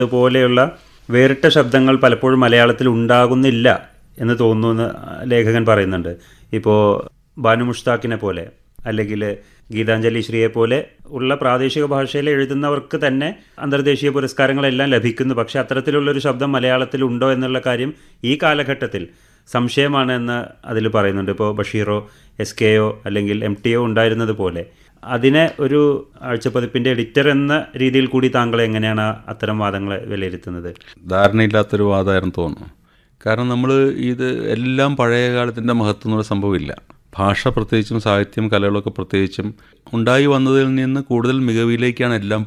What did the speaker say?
അതുപോലെയുള്ള വേറിട്ട ശബ്ദങ്ങൾ പലപ്പോഴും മലയാളത്തിൽ ഉണ്ടാകുന്നില്ല എന്ന് തോന്നുന്നു ലേഖകൻ പറയുന്നുണ്ട് ഇപ്പോൾ ബാനു മുഷ്താഖിനെ പോലെ അല്ലെങ്കിൽ ഗീതാഞ്ജലി ശ്രീയെ പോലെ ഉള്ള പ്രാദേശിക ഭാഷയിൽ എഴുതുന്നവർക്ക് തന്നെ അന്തർദേശീയ പുരസ്കാരങ്ങളെല്ലാം ലഭിക്കുന്നു പക്ഷെ അത്തരത്തിലുള്ളൊരു ശബ്ദം മലയാളത്തിൽ ഉണ്ടോ എന്നുള്ള കാര്യം ഈ കാലഘട്ടത്തിൽ സംശയമാണ് എന്ന് അതിൽ പറയുന്നുണ്ട് ഇപ്പോൾ ബഷീറോ എസ് കെയോ അല്ലെങ്കിൽ എം ടി ഒ ഉണ്ടായിരുന്നത് പോലെ അതിനെ ഒരു ആഴ്ചപ്പതിപ്പിൻ്റെ എഡിറ്റർ എന്ന രീതിയിൽ കൂടി താങ്കൾ എങ്ങനെയാണ് അത്തരം വാദങ്ങളെ വിലയിരുത്തുന്നത് ധാരണയില്ലാത്തൊരു വാദമായിരുന്നു തോന്നുന്നു കാരണം നമ്മൾ ഇത് എല്ലാം പഴയ കാലത്തിൻ്റെ മഹത്വം എന്നുള്ള സംഭവമില്ല ഭാഷ പ്രത്യേകിച്ചും സാഹിത്യം കലകളൊക്കെ പ്രത്യേകിച്ചും ഉണ്ടായി വന്നതിൽ നിന്ന് കൂടുതൽ മികവിലേക്കാണ് എല്ലാം